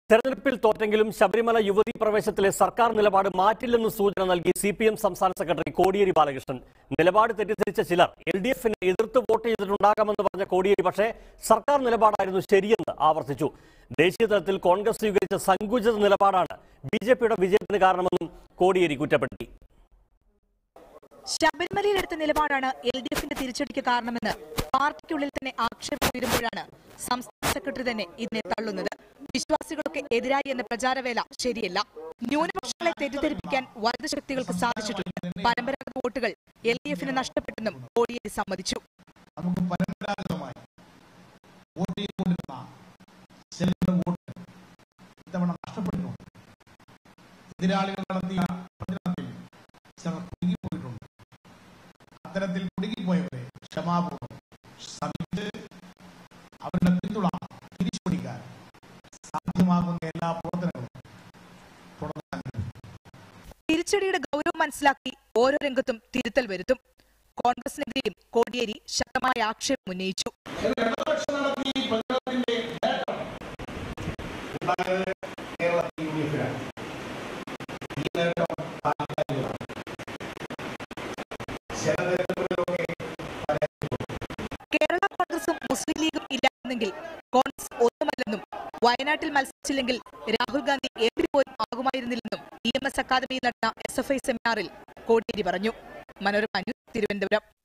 തെരഞ്ഞെടുപ്പിൽ തോറ്റെങ്കിലും ശബരിമല യുവതീ പ്രവേശത്തിലെ സർക്കാർ നിലപാട് മാറ്റില്ലെന്ന് സൂചന നൽകി സി പി എം സംസ്ഥാന സെക്രട്ടറി കോടിയേരി ബാലകൃഷ്ണൻ നിലപാട് തെറ്റിദ്ധരിച്ച ചിലർ എൽ ഡി എഫിനെ എതിർത്ത് വോട്ട് ചെയ്തിട്ടുണ്ടാകാമെന്ന് പറഞ്ഞ കോടിയേരി പക്ഷേ സർക്കാർ നിലപാടായിരുന്നു ശരിയെന്ന് ആവർത്തിച്ചു ദേശീയ തലത്തിൽ കോൺഗ്രസ് സ്വീകരിച്ച സങ്കുചിത നിലപാടാണ് ബി ജെ പിയുടെ വിജയത്തിന് കാരണമെന്നും കോടിയേരി കുറ്റപ്പെടുത്തി ശബരിമലയിൽ എടുത്ത നിലപാടാണ് എൽ ഡി എഫിന്റെ തിരിച്ചടിക്ക് കാരണമെന്ന് പാർട്ടിക്കുള്ളിൽ തന്നെ ആക്ഷേപം ഉയരുമ്പോഴാണ് സംസ്ഥാന സെക്രട്ടറി തന്നെ ഇതിനെ തള്ളുന്നത് വിശ്വാസികളൊക്കെ എതിരായി എന്ന പ്രചാരവേല ശരിയല്ല ന്യൂനപക്ഷങ്ങളെ തെറ്റിദ്ധരിപ്പിക്കാൻ വലതു ശക്തികൾക്ക് സാധിച്ചിട്ടുണ്ട് പരമ്പരാഗത വോട്ടുകൾ എൽ ഡി എഫിന് നഷ്ടപ്പെട്ടെന്നും കോടിയേരി സമ്മതിച്ചു നമുക്ക് പരമ്പരാഗതമായി വോട്ട് ചെയ്തുകൊണ്ടിരുന്ന ചിലരുടെ വോട്ട് ഇത്തവണ നഷ്ടപ്പെട്ടിട്ടുണ്ട് എതിരാളികൾ നടത്തിയ പ്രചരണത്തിൽ ചിലർ കുടുങ്ങിപ്പോയിട്ടുണ്ട് അത്തരത്തിൽ കുടുങ്ങിപ്പോയവരെ ക്ഷമാപൂർവ്വം സമീപിച്ച് അവരുടെ പിന്തുണ തിരിച്ചുപിടിക്കാൻ സാധ്യമാകുന്ന എല്ലാ പ്രവർത്തനങ്ങളും തുടങ്ങാൻ തിരിച്ചടിയുടെ ഗൗരവം മനസ്സിലാക്കി ഓരോ രംഗത്തും തിരുത്തൽ വരുത്തും കോൺഗ്രസിനെതിരെയും കോടിയേരി ശക്തമായ ആക്ഷേപം ഉന്നയിച്ചു കേരളത്തിൽ യു ഡി എഫിനാണ് ഈ നേട്ടം താൽക്കാലികമാണ് ചില തെരഞ്ഞെടുപ്പുകളിലൊക്കെ കേരള കോൺഗ്രസും മുസ്ലിം ലീഗും ഇല്ലായിരുന്നെങ്കിൽ കോൺഗ്രസ് ഒന്നുമല്ലെന്നും വയനാട്ടിൽ മത്സരിച്ചില്ലെങ്കിൽ രാഹുൽ ഗാന്ധി എം പി പോലും ആകുമായിരുന്നില്ലെന്നും ഇ എം എസ് അക്കാദമിയിൽ നടന്ന എസ് എഫ് ഐ സെമിനാറിൽ കോടിയേരി പറഞ്ഞു മനോരമ ന്യൂസ് തിരുവനന്തപുരം